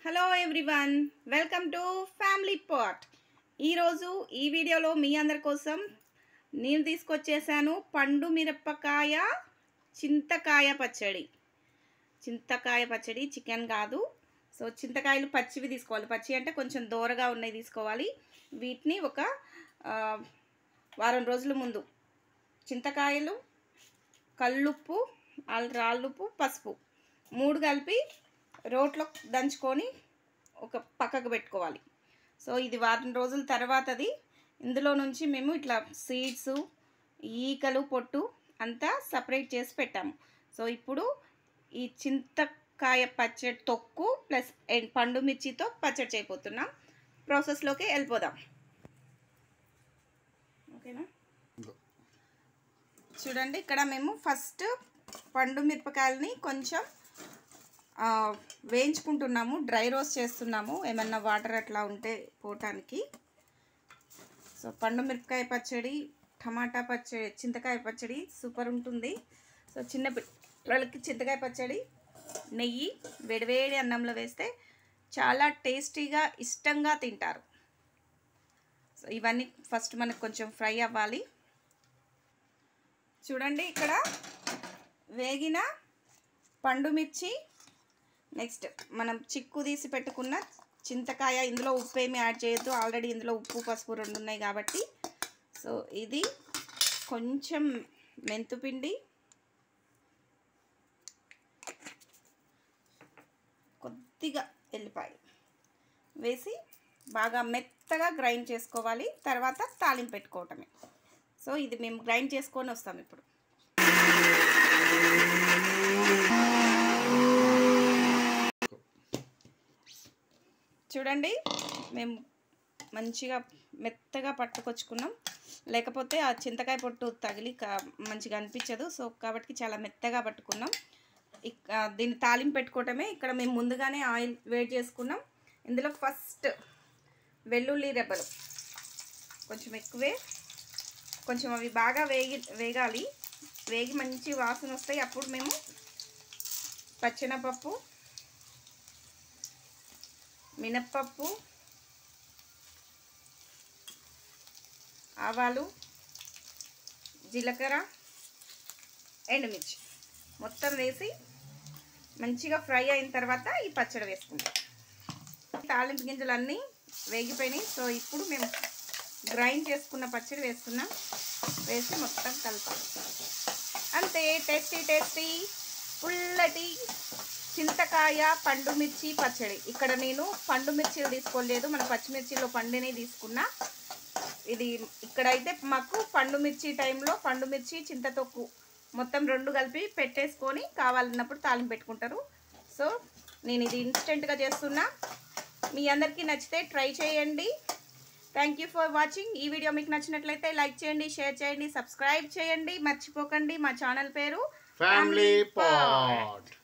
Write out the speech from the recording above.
hello everyone welcome to family pot ఈరోజు ఈ వీడియోలో మీ అందరి కోసం నేను తీసుకొచ్చేసాను పండు మిరపకాయ చింతకాయ పచ్చడి చింతకాయ పచ్చడి చికెన్ కాదు సో చింతకాయలు పచ్చివి తీసుకోవాలి పచ్చి అంటే కొంచెం దూరగా ఉన్నాయి తీసుకోవాలి వీటిని ఒక ఆ, వారం రోజుల ముందు చింతకాయలు కల్లుప్పు అల్- రాళ్ళుప్పు పసుపు మూడు కలిపి రోట్లో దంచుకొని ఒక పక్కకు పెట్టుకోవాలి సో ఇది వారం రోజుల తర్వాతది ఇందులో నుంచి మేము ఇట్లా సీడ్స్ ఈకలు పొట్టు అంతా సపరేట్ చేసి పెట్టాము సో ఇప్పుడు ఈ చింతకాయ పచ్చడి తొక్కు ప్లస్ ఎన్- పండు మిర్చితో పచ్చడి చేయబోతున్నాం ప్రాసెస్లోకి వెళ్ళిపోదాం ఓకేనా చూడండి ఇక్కడ మేము ఫస్ట్ పండు మిరపకాయలని కొంచెం ఆ, వేయించుకుంటున్నాము డ్రై రోస్ట్ చేస్తున్నాము ఏమన్నా వాటర్ అట్లా ఉంటే పోవటానికి సో పండు మిరపకాయ పచ్చడి టమాటా పచ్చడి చింతకాయ పచ్చడి సూపర్ ఉంటుంది సో చిన్న పిల్లలకి చింతకాయ పచ్చడి నెయ్యి వేడివేడి అన్నంలో వేస్తే చాలా టేస్టీగా ఇష్టంగా తింటారు సో ఇవన్నీ ఫస్ట్ మనకు కొంచెం ఫ్రై అవ్వాలి చూడండి ఇక్కడ వేగిన పండు మిర్చి నెక్స్ట్ మనం చిక్కు తీసి పెట్టుకున్న చింతకాయ ఇందులో ఉప్పు ఏమి యాడ్ చేయొద్దు ఆల్రెడీ ఇందులో ఉప్పు పసుపు రెండు ఉన్నాయి కాబట్టి సో ఇది కొంచెం మెంతుపిండి కొద్దిగా ఎల్లిపాయ వేసి బాగా మెత్తగా గ్రైండ్ చేసుకోవాలి తర్వాత తాలింపు పెట్టుకోవటమే సో ఇది మేము గ్రైండ్ చేసుకొని వస్తాం ఇప్పుడు చూడండి మేము మంచిగా మెత్తగా పట్టుకొచ్చుకున్నాం లేకపోతే ఆ చింతకాయ పొట్టు తగిలి కా- మంచిగా అనిపించదు సో కాబట్టి చాలా మెత్తగా పట్టుకున్నాం ఇక దీన్ని తాలింపు పెట్టుకోవటమే ఇక్కడ మేము ముందుగానే ఆయిల్ వేడి చేసుకున్నాం ఇందులో ఫస్ట్ వెల్లుల్లి రెబ్బలు కొంచెం ఎక్కువే కొంచెం అవి బాగా వేగి వేగాలి వేగి మంచి వాసన వస్తాయి అప్పుడు మేము పచ్చెనపప్పు మినప్పప్పు ఆవాలు జీలకర్ర ఎండుమిర్చి మొత్తం వేసి మంచిగా ఫ్రై అయిన తర్వాత ఈ పచ్చడి వేసుకుంటాం తాలింపు గింజలు అన్నీ వేగిపోయినాయి సో ఇప్పుడు మేము గ్రైండ్ చేసుకున్న పచ్చడి వేస్తున్నాం వేసి మొత్తం కలపాలి అంతే టేస్టీ టేస్టీ పుల్లటి చింతకాయ పండు మిర్చి పచ్చడి ఇక్కడ నేను పండు మిర్చీలు తీసుకోలేదు మన పచ్చిమిర్చిలో పండునే తీసుకున్నా ఇది ఇక్కడైతే మాకు పండు మిర్చి టైంలో పండు మిర్చి చింతతొక్కు మొత్తం రెండు కలిపి పెట్టేసుకొని కావాలన్నప్పుడు తాలింపు పెట్టుకుంటారు సో నేను ఇది ఇన్స్టెంట్గా చేస్తున్నా మీ అందరికీ నచ్చితే ట్రై చేయండి థ్యాంక్ యూ ఫర్ వాచింగ్ ఈ వీడియో మీకు నచ్చినట్లయితే లైక్ చేయండి షేర్ చేయండి సబ్స్క్రైబ్ చేయండి మర్చిపోకండి మా ఛానల్ పేరు ఫ్యామిలీ పాట్